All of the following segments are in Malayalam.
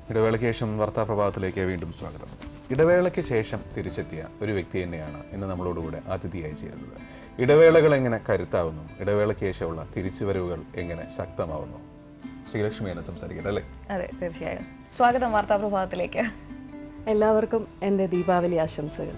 ഇടവേളയ്ക്ക് ശേഷം വാർത്താ പ്രഭാതത്തിലേക്ക് വീണ്ടും സ്വാഗതം ഇടവേളയ്ക്ക് ശേഷം തിരിച്ചെത്തിയ ഒരു വ്യക്തി തന്നെയാണ് ഇന്ന് നമ്മളോടുകൂടെ അതിഥിയായി ചേരുന്നത് ഇടവേളകൾ എങ്ങനെ കരുത്താവുന്നു ഇടവേളയ്ക്ക് ശേഷമുള്ള തിരിച്ചുവരവുകൾ എങ്ങനെ ശക്തമാവുന്നു ശ്രീലക്ഷ്മിയാണ് സംസാരിക്കട്ടെ അല്ലേ അതെ തീർച്ചയായും സ്വാഗതം വാർത്താ പ്രഭാതത്തിലേക്ക് എല്ലാവർക്കും എൻ്റെ ദീപാവലി ആശംസകൾ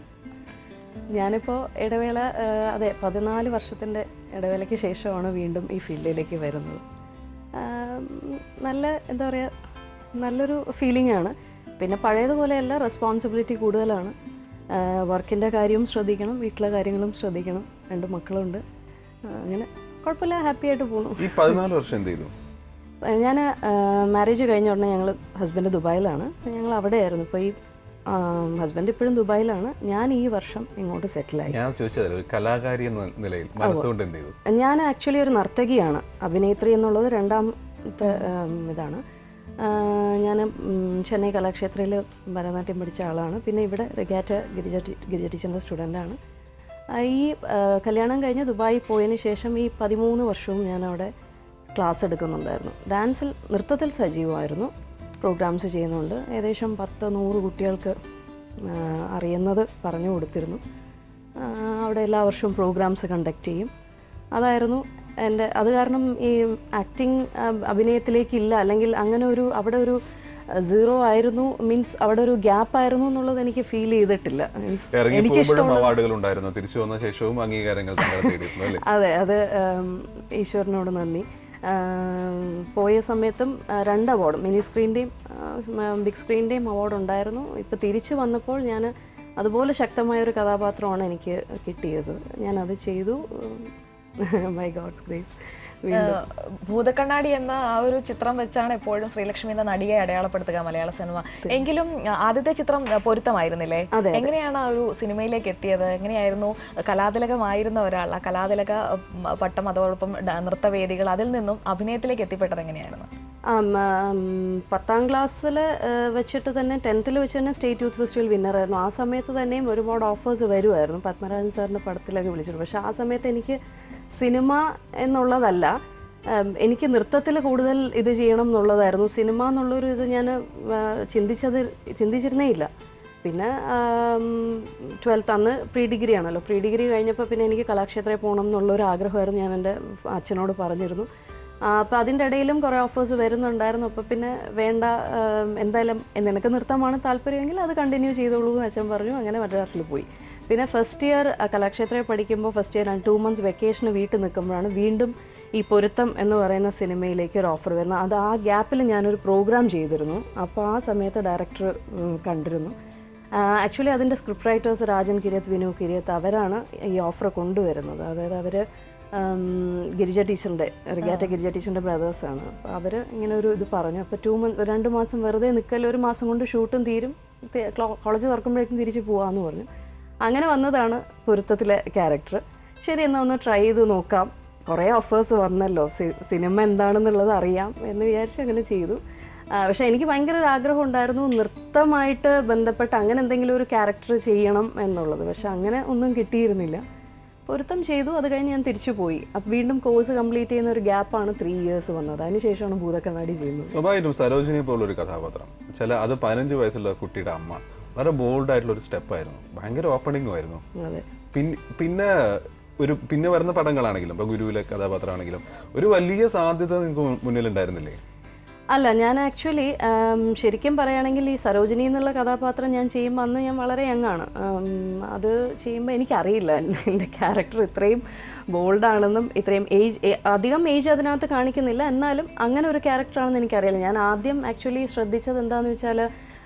ഞാനിപ്പോൾ ഇടവേള ആ, അതെ പതിനാല് വർഷത്തിൻ്റെ ഇടവേളയ്ക്ക് ശേഷമാണ് വീണ്ടും ഈ ഫീൽഡിലേക്ക് വരുന്നത് ആ, ഉം, നല്ല എന്താ പറയുക നല്ലൊരു ഫീലിംഗ് ആണ് പിന്നെ പഴയതുപോലെയല്ല റെസ്പോൺസിബിലിറ്റി കൂടുതലാണ് വർക്കിൻ്റെ കാര്യവും ശ്രദ്ധിക്കണം വീട്ടിലെ കാര്യങ്ങളും ശ്രദ്ധിക്കണം രണ്ട് മക്കളുണ്ട് ആ, അങ്ങനെ കുഴപ്പമില്ല ഹാപ്പി ആയിട്ട് പോകണം ഈ പതിനാല് വർഷം എന്ത് ചെയ്തു ഞാൻ മാരേജ് കഴിഞ്ഞ ഉടനെ ഞങ്ങൾ ഹസ്ബൻഡ് ദുബായിലാണ് ഞങ്ങൾ അവിടെയായിരുന്നു ഇപ്പോൾ ഈ ഹസ്ബൻഡ് ഇപ്പോഴും ദുബായിലാണ് ഞാൻ ഈ വർഷം ഇങ്ങോട്ട് സെറ്റിലായി ഞാൻ ചോദിച്ചതല്ല ഒരു കലാകാരി എന്ന നിലയിൽ മനസ്സുകൊണ്ട് എന്ത് ചെയ്തു ഞാൻ ആക്ച്വലി ഒരു നർത്തകിയാണ് അഭിനേത്രി എന്നുള്ളത് രണ്ടാമത്തെ ഉം, ഇതാണ് ഞാൻ ചെന്നൈ കലാക്ഷേത്രയിൽ ഭരതനാട്യം പഠിച്ച ആളാണ് പിന്നെ ഇവിടെ റിഗാറ്റ ഗിരിജ ടീ- ഗിരിജ ടീച്ചറിൻ്റെ സ്റ്റുഡൻ്റാണ് ഈ ആ, കല്യാണം കഴിഞ്ഞ് ദുബായി പോയതിന് ശേഷം ഈ പതിമൂന്ന് വർഷവും ഞാൻ അവിടെ ക്ലാസ് എടുക്കുന്നുണ്ടായിരുന്നു ഡാൻസിൽ നൃത്തത്തിൽ സജീവമായിരുന്നു പ്രോഗ്രാംസ് ചെയ്യുന്നുണ്ട് ഏകദേശം പത്ത് നൂറ് കുട്ടികൾക്ക് ആ, അറിയുന്നത് പറഞ്ഞു കൊടുത്തിരുന്നു ആ, അവിടെ എല്ലാ വർഷവും പ്രോഗ്രാംസ് കണ്ടക്ട് ചെയ്യും അതായിരുന്നു എൻ്റെ അത് കാരണം ഈ ആക്ടിങ് അഭിനയത്തിലേക്കില്ല അല്ലെങ്കിൽ അങ്ങനെ ഒരു അവിടെ ഒരു സീറോ ആയിരുന്നു മീൻസ് അവിടെ ഒരു ഗ്യാപ്പ് ആയിരുന്നു എന്നുള്ളത് എനിക്ക് ഫീൽ ചെയ്തിട്ടില്ല മീൻസ് ഇറങ്ങി എനിക്ക് പോകുമ്പോഴും അവാർഡുകൾ ഉണ്ടായിരുന്നു തിരിച്ചു വന്ന ശേഷവും അംഗീകാരങ്ങൾ താങ്കൾ തേടിയിരുന്നു അല്ലേ അതെ അത് ഉം, ഈശ്വരനോട് നന്ദി ഉം, പോയ സമയത്തും ആ, രണ്ട് അവാർഡ് മിനി സ്ക്രീൻ്റെയും ബിഗ് സ്ക്രീൻ്റെയും അവാർഡ് ഉണ്ടായിരുന്നു ഇപ്പോൾ തിരിച്ചു വന്നപ്പോൾ ഞാൻ അതുപോലെ ശക്തമായ ഒരു കഥാപാത്രമാണ് എനിക്ക് കിട്ടിയത് ഞാനത് ചെയ്തു ബൈ ഗോഡ്സ് ഗ്രേസ് വീണ്ടും ഭൂതക്കണ്ണാടി എന്ന ആ ഒരു ചിത്രം വെച്ചാണ് എപ്പോഴും ശ്രീലക്ഷ്മി എന്ന നടിയെ അടയാളപ്പെടുത്തുക മലയാള സിനിമ എങ്കിലും ആ, ആദ്യത്തെ ചിത്രം ആ, പൊരുത്തമായിരുന്നില്ലേ അതെ, എങ്ങനെയാണ് ആ ഒരു സിനിമയിലേക്ക് എത്തിയത് എങ്ങനെയായിരുന്നു കലാതിലകമായിരുന്ന ഒരാൾ ആ കലാതിലക ഉം, പട്ടം അതോടൊപ്പം ഡ- നൃത്തവേദികൾ അതിൽ നിന്നും അഭിനയത്തിലേക്ക് എത്തിപ്പെട്ടത് എങ്ങനെയായിരുന്നു ആം, ആം, പത്താം ക്ലാസ്സിൽ വെച്ചിട്ട് തന്നെ ടെൻത്തിൽ വെച്ച് തന്നെ സ്റ്റേറ്റ് യൂത്ത് ഫെസ്റ്റിവൽ വിന്നറായിരുന്നു ആ സമയത്ത് തന്നെയും ഒരുപാട് ഓഫേഴ്സ് വരുമായിരുന്നു പത്മരാജൻ സാറിൻ്റെ പടത്തിലൊക്കെ വിളിച്ചിട്ടുണ്ട് പക്ഷേ ആ സമയത്ത് എനിക്ക് സിനിമ എന്നുള്ളതല്ല ആം, എനിക്ക് നൃത്തത്തിൽ കൂടുതൽ ഇത് ചെയ്യണം എന്നുള്ളതായിരുന്നു സിനിമ എന്നുള്ളൊരു ഇത് ഞാൻ ചിന്തിച്ചത് ചിന്തിച്ചിരുന്നേ ഇല്ല പിന്നെ ട്വൽത്ത് അന്ന് പ്രീ ഡിഗ്രി ആണല്ലോ പ്രീ ഡിഗ്രി കഴിഞ്ഞപ്പോൾ പിന്നെ എനിക്ക് കലാക്ഷേത്രയിൽ പോകണം എന്നുള്ളൊരു ആഗ്രഹമായിരുന്നു ഞാൻ എൻ്റെ അച്ഛനോട് പറഞ്ഞിരുന്നു അപ്പോൾ അതിൻ്റെ ഇടയിലും കുറേ ഓഫേഴ്സ് വരുന്നുണ്ടായിരുന്നു അപ്പോൾ പിന്നെ വേണ്ട ആം, എന്തായാലും നിനക്ക് നൃത്തമാണ് താല്പര്യമെങ്കിൽ അത് കണ്ടിന്യൂ ചെയ്തോളൂ എന്ന് അച്ഛൻ പറഞ്ഞു അങ്ങനെ മദ്രാസിൽ പോയി പിന്നെ ഫസ്റ്റ് ഇയർ കലാക്ഷേത്രയിൽ പഠിക്കുമ്പോൾ ഫസ്റ്റ് ഇയർ ടു മന്ത്സ് വെക്കേഷന് വീട്ടിൽ നിൽക്കുമ്പോഴാണ് വീണ്ടും ഈ പൊരുത്തം എന്ന് പറയുന്ന സിനിമയിലേക്ക് ഒരു ഓഫർ വരുന്നത് അത് ആ ഗ്യാപ്പിൽ ഞാനൊരു പ്രോഗ്രാം ചെയ്തിരുന്നു അപ്പോൾ ആ സമയത്ത് ഡയറക്ടർ കണ്ടിരുന്നു ആക്ച്വലി അതിൻ്റെ സ്ക്രിപ്റ്റ് റൈറ്റേഴ്സ് രാജൻ കിരിയത്ത് വിനു കിരിയത്ത് അവരാണ് ഈ ഓഫർ കൊണ്ടുവരുന്നത് അതായത് അവർ ഗിരിജ ടീച്ചറിൻ്റെ റിഗാറ്റ ഗിരിജ ടീച്ചറിൻ്റെ ബ്രദേഴ്സാണ് അപ്പോൾ അവർ ഇങ്ങനെ ഒരു ഇത് പറഞ്ഞു അപ്പോൾ ടു മന്ത് രണ്ട് മാസം വെറുതെ നിൽക്കൽ ഒരു മാസം കൊണ്ട് ഷൂട്ടും തീരും കോളേജ് തുറക്കുമ്പോഴേക്കും തിരിച്ച് പോകാമെന്ന് പറഞ്ഞു അങ്ങനെ വന്നതാണ് പൊരുത്തത്തിലെ ക്യാരക്ടർ ശരി എന്നാൽ ഒന്ന് ട്രൈ ചെയ്ത് നോക്കാം കുറേ ഓഫേഴ്സ് വന്നല്ലോ സി- സിനിമ എന്താണെന്നുള്ളത് അറിയാം എന്ന് വിചാരിച്ച് അങ്ങനെ ചെയ്തു ആ, പക്ഷേ എനിക്ക് ഭയങ്കര ഒരു ആഗ്രഹം ഉണ്ടായിരുന്നു നൃത്തമായിട്ട് ബന്ധപ്പെട്ട് അങ്ങനെ എന്തെങ്കിലും ഒരു ക്യാരക്ടർ ചെയ്യണം എന്നുള്ളത് പക്ഷെ അങ്ങനെ ഒന്നും കിട്ടിയിരുന്നില്ല പൊരുത്തം ചെയ്തു അത് കഴിഞ്ഞ് ഞാൻ തിരിച്ചു പോയി അപ്പം വീണ്ടും കോഴ്സ് കംപ്ലീറ്റ് ചെയ്യുന്ന ഒരു ഗ്യാപ്പാണ് ത്രീ ഇയേഴ്സ് വന്നത് അതിനുശേഷമാണ് ഭൂതക്കണ്ണാടി ചെയ്യുന്നത് സ്വാഭാവികമായിട്ടും സരോജിനി പോലൊരു കഥാപാത്രം ചില അത് പതിനഞ്ച് വയസ്സുള്ള കുട്ടിയുടെ അമ്മ വളരെ ബോൾഡ് ആയിട്ടുള്ള ഒരു സ്റ്റെപ്പായിരുന്നു ഭയങ്കര ഓപ്പണിംഗും ആയിരുന്നു അതെ പിന്നെ പിന്നെ ഒരു പിന്നെ വരുന്ന പടങ്ങളാണെങ്കിലും ഇപ്പൊ ഗുരുവിലെ കഥാപാത്രമാണെങ്കിലും ഒരു വലിയ സാധ്യത നിങ്ങൾക്ക് മുന്നിൽ ഉണ്ടായിരുന്നില്ലേ അല്ല ഞാൻ ആക്ച്വലി ശരിക്കും പറയുകയാണെങ്കിൽ ഈ സരോജിനി എന്നുള്ള കഥാപാത്രം ഞാൻ ചെയ്യുമ്പോൾ അന്ന് ഞാൻ വളരെ യങ്ങാണ് അത് ചെയ്യുമ്പോൾ എനിക്കറിയില്ല എൻ്റെ ക്യാരക്ടർ ഇത്രയും ബോൾഡാണെന്നും ഇത്രയും ഏജ് അധികം ഏജ് അതിനകത്ത് കാണിക്കുന്നില്ല എന്നാലും അങ്ങനെ ഒരു ക്യാരക്ടറാണെന്ന് എനിക്കറിയില്ല ഞാൻ ആദ്യം ആക്ച്വലി ശ്രദ്ധിച്ചത് എന്താണെന്ന് വെച്ചാൽ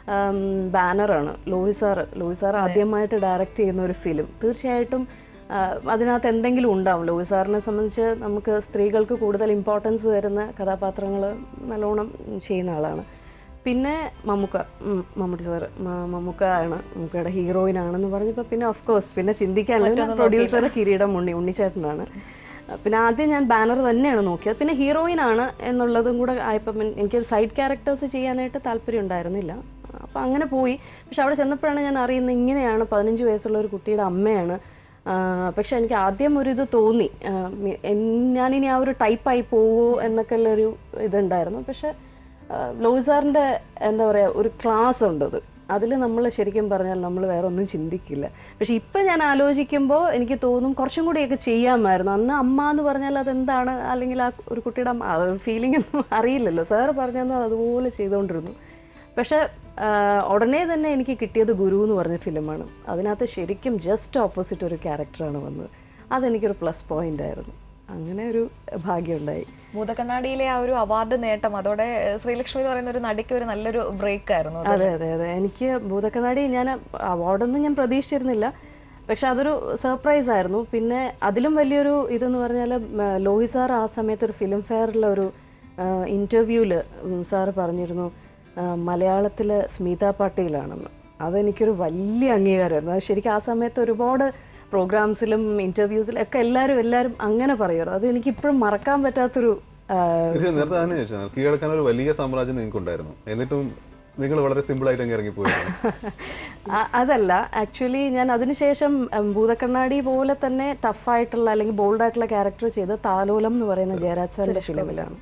ബാനറാണ് ലോഹി സാറ് ലോഹി സാർ ആദ്യമായിട്ട് ഡയറക്റ്റ് ചെയ്യുന്ന ഒരു ഫിലിം തീർച്ചയായിട്ടും ആ, അതിനകത്ത് എന്തെങ്കിലും ഉണ്ടാവും ലോഹി സാറിനെ സംബന്ധിച്ച് നമുക്ക് സ്ത്രീകൾക്ക് കൂടുതൽ ഇമ്പോർട്ടൻസ് തരുന്ന കഥാപാത്രങ്ങൾ നല്ലോണം ചെയ്യുന്ന ആളാണ് പിന്നെ മമ്മൂക്ക ഉം, മമ്മൂട്ടി സാറ് മമ്മൂക്ക ആണ് മമ്മൂക്കയുടെ ഹീറോയിൻ ആണെന്ന് പറഞ്ഞപ്പോൾ പിന്നെ ഓഫ് കോഴ്സ് പിന്നെ ചിന്തിക്കാനുള്ള പ്രൊഡ്യൂസർ കിരീടം ഉണ്ണി ഉണ്ണിച്ചേട്ടനാണ് പിന്നെ ആദ്യം ഞാൻ ബാനർ തന്നെയാണ് നോക്കിയത് പിന്നെ ഹീറോയിൻ ആണ് എന്നുള്ളതും കൂടെ ആയപ്പം എൻ- എനിക്കൊരു സൈഡ് ക്യാരക്ടേഴ്സ് ചെയ്യാനായിട്ട് താല്പര്യം ഉണ്ടായിരുന്നില്ല അപ്പോൾ അങ്ങനെ പോയി പക്ഷെ അവിടെ ചെന്നപ്പോഴാണ് ഞാൻ അറിയുന്നത് ഇങ്ങനെയാണ് പതിനഞ്ച് വയസ്സുള്ള ഒരു കുട്ടിയുടെ അമ്മയാണ് ആ, പക്ഷെ എനിക്ക് ആദ്യം ഒരു ഇത് തോന്നി ആ, മി- എൻ- ഞാനിനി ആ ഒരു ടൈപ്പായി പോവോ എന്നൊക്കെ ഉള്ളൊരു ഇതുണ്ടായിരുന്നു പക്ഷെ ലോയിസാറിൻ്റെ എന്താ പറയുക ഒരു ക്ലാസ് ഉണ്ട് അത് അതിൽ നമ്മൾ ശരിക്കും പറഞ്ഞാൽ നമ്മൾ വേറെ ഒന്നും ചിന്തിക്കില്ല പക്ഷെ ഇപ്പം ഞാൻ ആലോചിക്കുമ്പോൾ എനിക്ക് തോന്നും കുറച്ചും കൂടിയൊക്കെ ചെയ്യാമായിരുന്നു അന്ന് അമ്മ എന്ന് പറഞ്ഞാൽ അതെന്താണ് അല്ലെങ്കിൽ ആ ഒരു കുട്ടിയുടെ ഫീലിംഗ് ഒന്നും അറിയില്ലല്ലോ സാറ് പറഞ്ഞത് അതുപോലെ ചെയ്തുകൊണ്ടിരുന്നു പക്ഷെ ആ, ഉടനെ തന്നെ എനിക്ക് കിട്ടിയത് ഗുരു എന്ന് പറഞ്ഞ ഫിലിമാണ് അതിനകത്ത് ശരിക്കും ജസ്റ്റ് ഓപ്പോസിറ്റ് ഒരു ക്യാരക്ടറാണ് വന്നത് അതെനിക്കൊരു പ്ലസ് പോയിന്റ് ആയിരുന്നു അങ്ങനെ ഒരു ഭാഗ്യമുണ്ടായി ഭൂതക്കണ്ണാടിയിലെ ആ ഒരു അവാർഡ് നേട്ടം അതോടെ ഏഹ്, ശ്രീലക്ഷ്മി എന്ന് പറയുന്ന ഒരു നടിക്ക് ഒരു നല്ലൊരു ബ്രേക്ക് ആയിരുന്നു അത്. അതെ അതെ അതെ എനിക്ക് ഭൂതക്കണ്ണാടി ഞാൻ അവാർഡൊന്നും ഞാൻ പ്രതീക്ഷിച്ചിരുന്നില്ല പക്ഷെ അതൊരു സർപ്രൈസ് ആയിരുന്നു പിന്നെ അതിലും വലിയൊരു ഇതെന്ന് പറഞ്ഞാൽ ലോഹി സാർ ആ സമയത്ത് ഒരു ഫിലിം ഫെയറിലെ ഒരു ഇൻ്റർവ്യൂവിൽ സാറ് പറഞ്ഞിരുന്നു മലയാളത്തിൽ സ്മിത പാട്ടീലാണെന്ന് അതെനിക്കൊരു വലിയ അംഗീകാരമായിരുന്നു അത് ശരിക്കും ആ സമയത്ത് ഒരുപാട് പ്രോഗ്രാംസിലും ഇൻ്റർവ്യൂസിലും ഒക്കെ എല്ലാവരും എല്ലാവരും അങ്ങനെ പറയുമായിരുന്നു അത് എനിക്കിപ്പോഴും മറക്കാൻ പറ്റാത്തൊരു ആ, തീർച്ചയായും നേരത്തെ തന്നെ ചോദിച്ചാൽ കീഴടക്കാൻ ഒരു വലിയ സാമ്രാജ്യം നിങ്ങൾക്ക് ഉണ്ടായിരുന്നു എന്നിട്ടും നിങ്ങൾ വളരെ സിമ്പിൾ ആയിട്ട് അങ്ങ് ഇറങ്ങിപ്പോയിരുന്നു അ- അതല്ല ആക്ച്വലി ഞാൻ അതിനുശേഷം ഉം, ഭൂതക്കണ്ണാടി പോലെ തന്നെ ടഫായിട്ടുള്ള അല്ലെങ്കിൽ ബോൾഡായിട്ടുള്ള ക്യാരക്ടർ ചെയ്ത് താലോലം എന്ന് പറയുന്ന ജയരാജ് സാറിൻ്റെ ഫിലിമിലാണ്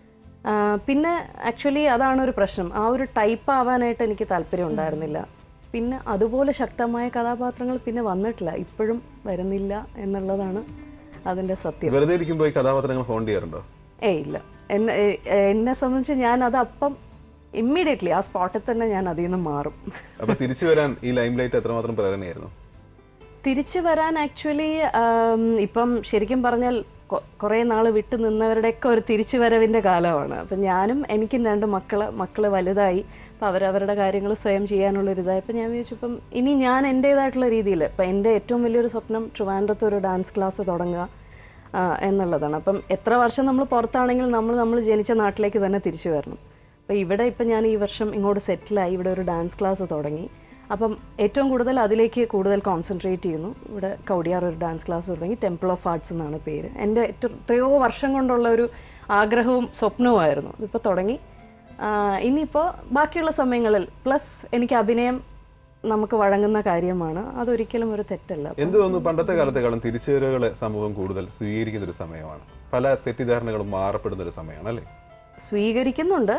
ആ, പിന്നെ ആക്ച്വലി അതാണ് ഒരു പ്രശ്നം ആ ഒരു ടൈപ്പ് ആവാനായിട്ട് എനിക്ക് താല്പര്യം ഉണ്ടായിരുന്നില്ല പിന്നെ അതുപോലെ ശക്തമായ കഥാപാത്രങ്ങൾ പിന്നെ വന്നിട്ടില്ല ഇപ്പോഴും വരുന്നില്ല എന്നുള്ളതാണ് അതിൻ്റെ സത്യം വെറുതെ ഇരിക്കുമ്പോൾ ഈ കഥാപാത്രങ്ങൾ ഹോണ്ട് ചെയ്യാറുണ്ടോ ഏയ് ഇല്ല എന്നെ എ- എന്നെ സംബന്ധിച്ച് ഞാൻ അത് അപ്പം ഇമ്മീഡിയറ്റ്ലി ആ സ്പോട്ടിൽ തന്നെ ഞാൻ അതിൽ നിന്ന് മാറും അപ്പൊ തിരിച്ചു വരാൻ ഈ ലൈം ലൈറ്റ് എത്രമാത്രം പ്രേരണയായിരുന്നു തിരിച്ചു വരാൻ ആക്ച്വലി ഇപ്പം ശരിക്കും പറഞ്ഞാൽ കൊ- കുറേ നാൾ വിട്ടു നിന്നവരുടെയൊക്കെ ഒരു തിരിച്ചു വരവിൻ്റെ കാലമാണ് അപ്പം ഞാനും എനിക്കും രണ്ട് മക്കള് മക്കള് വലുതായി അപ്പം അവരവരുടെ കാര്യങ്ങൾ സ്വയം ചെയ്യാനുള്ളൊരിതായി അപ്പം ഞാൻ വിചാരിച്ചു ഇപ്പം ഇനി ഞാൻ എൻ്റേതായിട്ടുള്ള രീതിയിൽ ഇപ്പം എൻ്റെ ഏറ്റവും വലിയൊരു സ്വപ്നം ട്രിവാൻഡ്രത്ത് ഒരു ഡാൻസ് ക്ലാസ് തുടങ്ങുക ആ, എന്നുള്ളതാണ് അപ്പം എത്ര വർഷം നമ്മൾ പുറത്താണെങ്കിൽ നമ്മൾ നമ്മൾ ജനിച്ച നാട്ടിലേക്ക് തന്നെ തിരിച്ചു വരണം അപ്പോൾ ഇവിടെ ഇപ്പം ഞാൻ ഈ വർഷം ഇങ്ങോട്ട് സെറ്റിലായി ഇവിടെ ഒരു ഡാൻസ് ക്ലാസ് തുടങ്ങി അപ്പം ഏറ്റവും കൂടുതൽ അതിലേക്ക് കൂടുതൽ കോൺസെൻട്രേറ്റ് ചെയ്യുന്നു ഇവിടെ കൗടിയാർ ഒരു ഡാൻസ് ക്ലാസ് തുടങ്ങി ടെമ്പിൾ ഓഫ് ആർട്സ് എന്നാണ് പേര് എൻ്റെ ഏറ്റവും എത്രയോ വർഷം കൊണ്ടുള്ള ഒരു ആഗ്രഹവും സ്വപ്നവുമായിരുന്നു ഇതിപ്പോൾ തുടങ്ങി ആ, ഇനിയിപ്പോൾ ബാക്കിയുള്ള സമയങ്ങളിൽ പ്ലസ് എനിക്ക് അഭിനയം നമുക്ക് വഴങ്ങുന്ന കാര്യമാണ് അതൊരിക്കലും ഒരു തെറ്റല്ല എന്ത് തോന്നുന്നു പണ്ടത്തെ കാലത്തെക്കാളും തിരിച്ചുവരവുകളെ സമൂഹം കൂടുതൽ സ്വീകരിക്കുന്ന ഒരു സമയമാണ് പല തെറ്റിദ്ധാരണകളും മാറപ്പെടുന്ന ഒരു സമയമാണ് അല്ലേ സ്വീകരിക്കുന്നുണ്ട്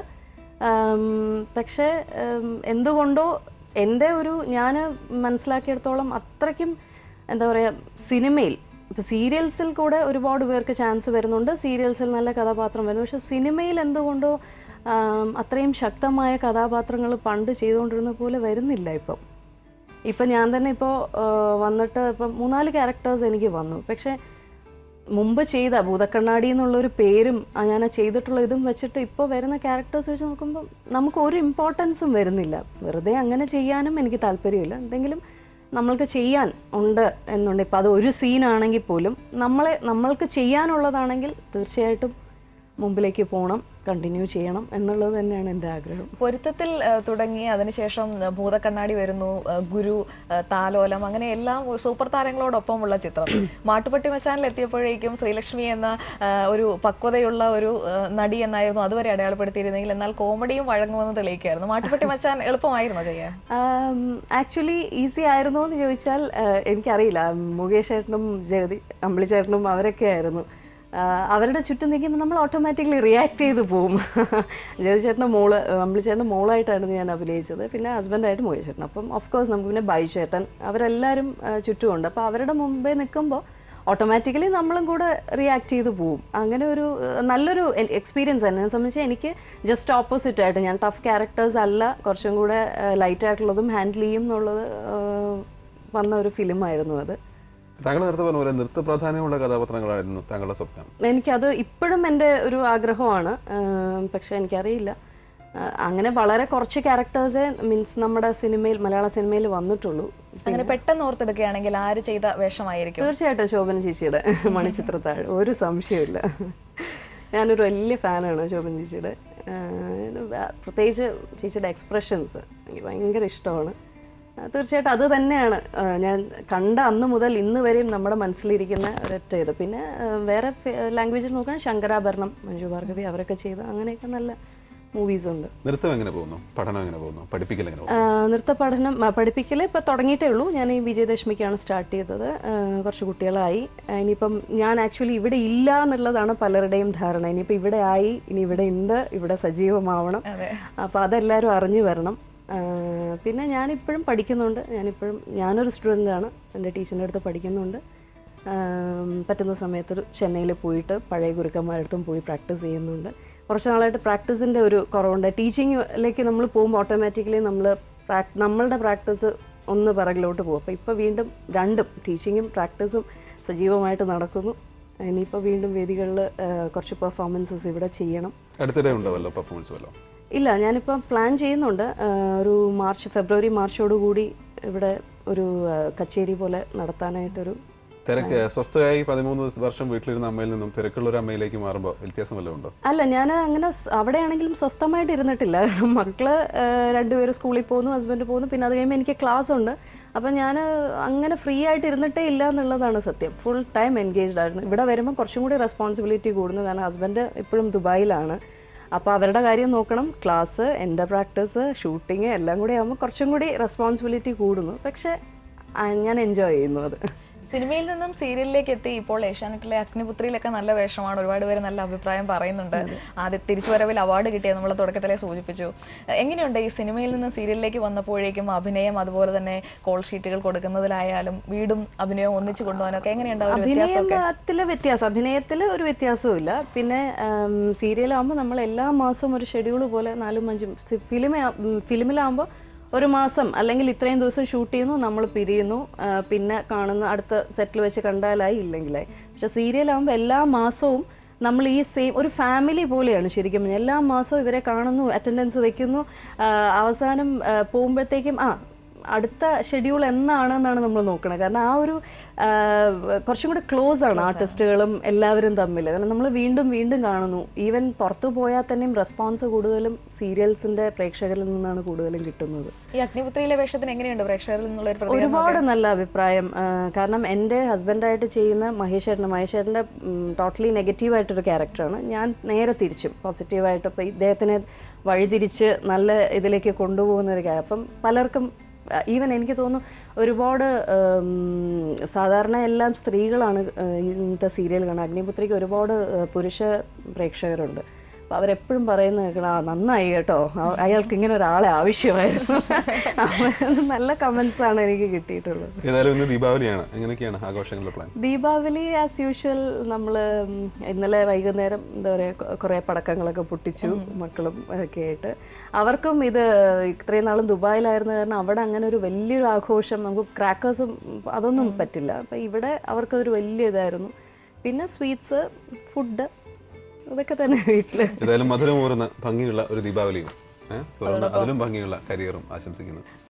ആം, പക്ഷേ ഉം, എന്തുകൊണ്ടോ എൻ്റെ ഒരു ഞാൻ മനസ്സിലാക്കിയിടത്തോളം അത്രയ്ക്കും എന്താ പറയുക സിനിമയിൽ ഇപ്പോൾ സീരിയൽസിൽ കൂടെ ഒരുപാട് പേർക്ക് ചാൻസ് വരുന്നുണ്ട് സീരിയൽസിൽ നല്ല കഥാപാത്രം വരുന്നു പക്ഷേ സിനിമയിൽ എന്തുകൊണ്ടോ ആം, അത്രയും ശക്തമായ കഥാപാത്രങ്ങൾ പണ്ട് ചെയ്തുകൊണ്ടിരുന്ന പോലെ വരുന്നില്ല ഇപ്പം ഇപ്പം ഞാൻ തന്നെ ഇപ്പോൾ വന്നിട്ട് ഇപ്പം മൂന്നാല് ക്യാരക്ടേഴ്സ് എനിക്ക് വന്നു പക്ഷേ മുമ്പ് ചെയ്ത ഭൂതക്കണ്ണാടി എന്നുള്ളൊരു പേരും ആ ഞാൻ ആ ചെയ്തിട്ടുള്ള ഇതും വെച്ചിട്ട് ഇപ്പോൾ വരുന്ന ക്യാരക്ടേഴ്സ് വെച്ച് നോക്കുമ്പോൾ നമുക്ക് ഒരു ഇമ്പോർട്ടൻസും വരുന്നില്ല വെറുതെ അങ്ങനെ ചെയ്യാനും എനിക്ക് താല്പര്യമില്ല എന്തെങ്കിലും നമ്മൾക്ക് ചെയ്യാൻ ഉണ്ട് എന്നുണ്ട് ഇപ്പം അത് ഒരു സീനാണെങ്കിൽ പോലും നമ്മളെ നമ്മൾക്ക് ചെയ്യാനുള്ളതാണെങ്കിൽ തീർച്ചയായിട്ടും മുമ്പിലേക്ക് പോകണം കണ്ടിന്യൂ ചെയ്യണം എന്നുള്ളത് തന്നെയാണ് എൻ്റെ ആഗ്രഹം പൊരുത്തത്തിൽ ഏഹ്, തുടങ്ങി അതിനുശേഷം ഏഹ്, ഭൂതക്കണ്ണാടി വരുന്നു ഏഹ്, ഗുരു ഏഹ്, താലോലം അങ്ങനെ എല്ലാം സൂപ്പർ താരങ്ങളോടൊപ്പമുള്ള ചിത്രം മാട്ടുപ്പെട്ടി മച്ചാനിൽ എത്തിയപ്പോഴേക്കും ശ്രീലക്ഷ്മി എന്ന ഏഹ്, ഒരു പക്വതയുള്ള ഒരു ഏഹ്, നടി എന്നായിരുന്നു അതുവരെ അടയാളപ്പെടുത്തിയിരുന്നെങ്കിൽ എന്നാൽ കോമഡിയും വഴങ്ങുമെന്ന് തെളിയിക്കായിരുന്നു മാട്ടുപ്പെട്ടി മച്ചാൻ എളുപ്പമായിരുന്നോ ചെയ്യാൻ ആക്ച്വലി ഈസി ആയിരുന്നോ എന്ന് ചോദിച്ചാൽ ആ, എനിക്കറിയില്ല മുകേഷ് ചേട്ടനും ജഗതി അമ്പിളി ചേട്ടനും അവരൊക്കെ ആയിരുന്നു ആ, അവരുടെ ചുറ്റും നിൽക്കുമ്പോൾ നമ്മൾ ഓട്ടോമാറ്റിക്കലി റിയാക്ട് ചെയ്ത് പോകും ജഗതി ചേട്ടൻ്റെ മോള് അമ്പിളി ചേട്ടൻ്റെ മോളായിട്ടായിരുന്നു ഞാൻ അഭിനയിച്ചത് പിന്നെ ഹസ്ബൻഡായിട്ട് മുകേഷ് ചേട്ടൻ അപ്പം ഓഫ് കോഴ്സ് നമുക്ക് പിന്നെ ബൈ ചേട്ടൻ അവരെല്ലാവരും ആ, ചുറ്റുമുണ്ട് അപ്പോൾ അവരുടെ മുമ്പേ നിൽക്കുമ്പോൾ ഓട്ടോമാറ്റിക്കലി നമ്മളും കൂടെ റിയാക്ട് ചെയ്ത് പോവും അങ്ങനെ ഒരു ഏഹ്, നല്ലൊരു എക്സ്പീരിയൻസ് എന്നെ സംബന്ധിച്ച് എനിക്ക് ജസ്റ്റ് ഓപ്പോസിറ്റ് ആയിട്ട് ഞാൻ ടഫ് ക്യാരക്ടേഴ്സ് അല്ല കുറച്ചും കൂടെ ലൈറ്റ് ആയിട്ടുള്ളതും ഹാൻഡിൽ ചെയ്യും എന്നുള്ളത് ഏഹ്, വന്ന ഒരു ഫിലിമായിരുന്നു അത് താങ്കൾ നേരത്തെ പറഞ്ഞ പോലെ നൃത്ത പ്രാധാന്യമുള്ള കഥാപാത്രങ്ങളായിരുന്നു താങ്കളുടെ സ്വപ്നം എനിക്കത് ഇപ്പോഴും എൻ്റെ ഒരു ആഗ്രഹമാണ് ഏഹ്, പക്ഷേ എനിക്കറിയില്ല ഏഹ്, അങ്ങനെ വളരെ കുറച്ച് ക്യാരക്ടേഴ്സേ മീൻസ് നമ്മുടെ സിനിമയിൽ മലയാള സിനിമയിൽ വന്നിട്ടുള്ളൂ അങ്ങനെ പെട്ടെന്ന് ഓർത്തെടുക്കുകയാണെങ്കിൽ ആര് ചെയ്ത വേഷമായിരിക്കും തീർച്ചയായിട്ടും ശോഭന ചേച്ചിയുടെ മണിച്ചിത്രത്താഴ് ഒരു സംശയമില്ല ഞാനൊരു വലിയ ഫാനാണ് ശോഭന ചേച്ചിയുടെ ആഹ് വ- പ്രത്യേകിച്ച് ചേച്ചിയുടെ എക്സ്പ്രഷൻസ് എനിക്ക് ഭയങ്കര ഇഷ്ടമാണ് ആഹ് തീർച്ചയായിട്ടും അത് തന്നെയാണ് ആഹ് ഞാൻ കണ്ട അന്ന് മുതൽ ഇന്ന് വരെയും നമ്മുടെ മനസ്സിലിരിക്കുന്ന ഒരൊറ്റ ഇത് പിന്നെ ആഹ് വേറെ ലാംഗ്വേജിൽ നോക്കുകയാണെങ്കിൽ ശങ്കരാഭരണം മഞ്ജു ഭാർഗവി അവരൊക്കെ ചെയ്ത അങ്ങനെയൊക്കെ നല്ല മൂവീസ് ഉണ്ട് നൃത്തം എങ്ങനെ പോകുന്നു പഠനം എങ്ങനെ പോകുന്നു പഠിപ്പിക്കൽ എങ്ങനെ പോകുന്നു ആ, നൃത്ത പഠനം ആ, പഠിപ്പിക്കൽ ഇപ്പോൾ തുടങ്ങിയിട്ടേ ഉള്ളൂ ഞാൻ ഈ വിജയദശമിക്കാണ് സ്റ്റാർട്ട് ചെയ്തത് ആ, കുറച്ച് കുട്ടികളായി ആ, ഇനിയിപ്പം ഞാൻ ആക്ച്വലി ഇവിടെ ഇല്ല എന്നുള്ളതാണ് പലരുടെയും ധാരണ ഇനിയിപ്പോൾ ഇവിടെ ആയി ഇനി ഇവിടെ ഉണ്ട് ഇവിടെ സജീവമാവണം അതെ. അപ്പോൾ അതെല്ലാവരും അറിഞ്ഞു വരണം ആ, പിന്നെ ഞാനിപ്പോഴും പഠിക്കുന്നുണ്ട് ഞാനിപ്പോഴും ഞാനൊരു സ്റ്റുഡൻ്റാണ് എൻ്റെ ടീച്ചറിൻ്റെ അടുത്ത് പഠിക്കുന്നുണ്ട് ആം, പറ്റുന്ന സമയത്ത് ചെന്നൈയിൽ പോയിട്ട് പഴയ ഗുരുക്കന്മാരുടെ അടുത്തും പോയി പ്രാക്ടീസ് ചെയ്യുന്നുണ്ട് കുറച്ച് നാളായിട്ട് പ്രാക്ടീസിൻ്റെ ഒരു കുറവുണ്ട് ടീച്ചിങ്ങിലേക്ക് നമ്മൾ പോകുമ്പോൾ ഓട്ടോമാറ്റിക്കലി നമ്മൾ നമ്മളുടെ പ്രാക്ടീസ് ഒന്ന് പിറകിലോട്ട് പോകും അപ്പോൾ ഇപ്പോൾ വീണ്ടും രണ്ടും ടീച്ചിങ്ങും പ്രാക്ടീസും സജീവമായിട്ട് നടക്കുന്നു ഇനിയിപ്പോൾ വീണ്ടും വേദികളിൽ കുറച്ച് പെർഫോമൻസസ് ഇവിടെ ചെയ്യണം അടുത്തിടെ ഉണ്ടോ വല്ലോ പെർഫോമൻസ് വല്ലോ ഇല്ല ഞാനിപ്പം പ്ലാൻ ചെയ്യുന്നുണ്ട് ആ, ഒരു മാർച്ച് ഫെബ്രുവരി മാർച്ചോട് കൂടി ഇവിടെ ഒരു ആ, കച്ചേരി പോലെ നടത്താനായിട്ടൊരു തിരക്ക് സ്വസ്ഥയായി പതിമൂന്ന് വർഷം വീട്ടിലിരുന്ന അമ്മയിൽ നിന്നും തിരക്കുള്ള ഒരു അമ്മയിലേക്ക് മാറുമ്പോൾ വ്യത്യാസം വല്ലതും ഉണ്ടോ അല്ല ഞാൻ അങ്ങനെ സ് അവിടെയാണെങ്കിലും സ്വസ്ഥമായിട്ട് ഇരുന്നിട്ടില്ല കാരണം മക്കള് ആ, രണ്ടുപേരും സ്കൂളിൽ പോകുന്നു ഹസ്ബൻഡ് പോകുന്നു പിന്നെ അത് കഴിയുമ്പോൾ എനിക്ക് ക്ലാസ് ഉണ്ട് അപ്പം ഞാൻ അങ്ങനെ ഫ്രീ ആയിട്ട് ഇരുന്നിട്ടേ ഇല്ല എന്നുള്ളതാണ് സത്യം ഫുൾ ടൈം എൻഗേജ്ഡ് ആയിരുന്നു ഇവിടെ വരുമ്പോൾ കുറച്ചും കൂടി റെസ്പോൺസിബിലിറ്റി കൂടുന്നു കാരണം ഹസ്ബൻഡ് ഇപ്പോഴും ദുബായിലാണ് അപ്പോൾ അവരുടെ കാര്യം നോക്കണം ക്ലാസ് എൻ്റെ പ്രാക്ടീസ് ഷൂട്ടിങ് എല്ലാം കൂടി ആകുമ്പോൾ കുറച്ചും കൂടി റെസ്പോൺസിബിലിറ്റി കൂടുന്നു പക്ഷേ ആ, ഞാൻ എൻജോയ് ചെയ്യുന്നു അത് സിനിമയിൽ നിന്നും സീരിയലിലേക്ക് എത്തി ഇപ്പോൾ ഏഷ്യാനെറ്റിലെ അഗ്നിപുത്രിയിലൊക്കെ നല്ല വേഷമാണ് ഒരുപാട് പേര് നല്ല അഭിപ്രായം പറയുന്നുണ്ട് ആദ്യ തിരിച്ചുവരവിൽ അവാർഡ് കിട്ടിയത് നമ്മൾ തുടക്കത്തിലെ സൂചിപ്പിച്ചു എങ്ങനെയുണ്ട് ഈ സിനിമയിൽ നിന്ന് സീരിയലിലേക്ക് വന്നപ്പോഴേക്കും അഭിനയം അതുപോലെ തന്നെ കോൾ ഷീറ്റുകൾ കൊടുക്കുന്നതിലായാലും വീടും അഭിനയവും ഒന്നിച്ചു കൊണ്ടുപോകാനൊക്കെ എങ്ങനെയുണ്ട് ആ ഒരു വ്യത്യാസമൊക്കെ അഭിനയത്തിലെ വ്യത്യാസം അഭിനയത്തിൽ ഒരു വ്യത്യാസവും ഇല്ല പിന്നെ സീരിയലാകുമ്പോൾ നമ്മൾ എല്ലാ മാസവും ഒരു ഷെഡ്യൂൾ പോലെ നാലും അഞ്ചും ഫിലിം ഫിലിമിലാകുമ്പോൾ ഒരു മാസം അല്ലെങ്കിൽ ഇത്രയും ദിവസം ഷൂട്ട് ചെയ്യുന്നു നമ്മൾ പിരിയുന്നു ആ, പിന്നെ കാണുന്നു അടുത്ത സെറ്റിൽ വെച്ച് കണ്ടാലായി ഇല്ലെങ്കിലായി പക്ഷെ സീരിയലാകുമ്പോൾ എല്ലാ മാസവും നമ്മൾ ഈ സെയിം ഒരു ഫാമിലി പോലെയാണ് ശരിക്കും പറഞ്ഞാൽ. എല്ലാ മാസവും ഇവരെ കാണുന്നു അറ്റൻഡൻസ് വെക്കുന്നു ആ, അവസാനം ആ, പോകുമ്പോഴത്തേക്കും ആ അടുത്ത ഷെഡ്യൂൾ എന്നാണെന്നാണ് നമ്മൾ നോക്കുന്നത് കാരണം ആ ഒരു ആ, കുറച്ചും കൂടി ക്ലോസ് ആണ് ആർട്ടിസ്റ്റുകളും എല്ലാവരും തമ്മിൽ കാരണം നമ്മൾ വീണ്ടും വീണ്ടും കാണുന്നു ഈവൻ പുറത്തു പോയാൽ തന്നെയും റെസ്പോൺസ് കൂടുതലും സീരിയൽസിന്റെ പ്രേക്ഷകരിൽ നിന്നാണ് കൂടുതലും കിട്ടുന്നത് ഈ അഗ്നിപുത്രിയിലെ വേഷത്തിന് എങ്ങനെയുണ്ട് പ്രേക്ഷകരിൽ നിന്നുള്ള ഒരു പ്രതികരണം ഒരുപാട് നല്ല അഭിപ്രായം ആ, കാരണം എൻ്റെ ഹസ്ബൻഡായിട്ട് ചെയ്യുന്ന മഹേഷ് ചേട്ടൻ മഹേഷ് ചേട്ടൻ്റെ ടോട്ടലി നെഗറ്റീവായിട്ടൊരു ക്യാരക്ടറാണ് ഞാൻ നേരെ തിരിച്ചും പോസിറ്റീവായിട്ട് ഇപ്പോൾ ഇദ്ദേഹത്തിനെ വഴിതിരിച്ച് നല്ല ഇതിലേക്ക് കൊണ്ടുപോകുന്ന ഒരു ക്യാരക്ടർ അപ്പം പലർക്കും ഈവൻ എനിക്ക് തോന്നുന്നു ഒരുപാട് ഉം, സാധാരണ എല്ലാം സ്ത്രീകളാണ് ആ, ഇന്നത്തെ സീരിയൽ കാണുക അഗ്നിപുത്രിക്ക് ഒരുപാട് ആ, പുരുഷ പ്രേക്ഷകരുണ്ട് അപ്പോൾ അവരെപ്പോഴും പറയുന്ന കേൾക്കണം ആ നന്നായി കേട്ടോ അ- അയാൾക്ക് ഇങ്ങനെ ഒരാളെ ആവശ്യമായിരുന്നു അവ- നല്ല കമൻസ് ആണ് എനിക്ക് കിട്ടിയിട്ടുള്ളത് ഏതായാലും ഇന്ന് ദീപാവലിയാണ് എങ്ങനെയൊക്കെയാണ് ആഘോഷങ്ങളുടെ പ്ലാൻ ദീപാവലി ആസ് യൂഷ്വൽ നമ്മൾ ഇന്നലെ വൈകുന്നേരം എന്താ പറയുക കുറേ പടക്കങ്ങളൊക്കെ പൊട്ടിച്ചു മക്കളും ഒക്കെ ആയിട്ട് അവർക്കും ഇത് ഇത്രയും നാളും ദുബായിലായിരുന്ന കാരണം അവിടെ അങ്ങനെ ഒരു വലിയൊരു ആഘോഷം നമുക്ക് ക്രാക്കേഴ്സും അതൊന്നും പറ്റില്ല അപ്പം ഇവിടെ അവർക്കതൊരു വലിയ ഇതായിരുന്നു പിന്നെ സ്വീറ്റ്സ് ഫുഡ് അതൊക്കെ തന്നെ വീട്ടിൽ ഏതായാലും മധുരമൂറുന്ന ഭംഗിയുള്ള ഒരു ദീപാവലിയും ഏഹ് തുടർന്ന് അതിലും ഭംഗിയുള്ള കരിയറും ആശംസിക്കുന്നു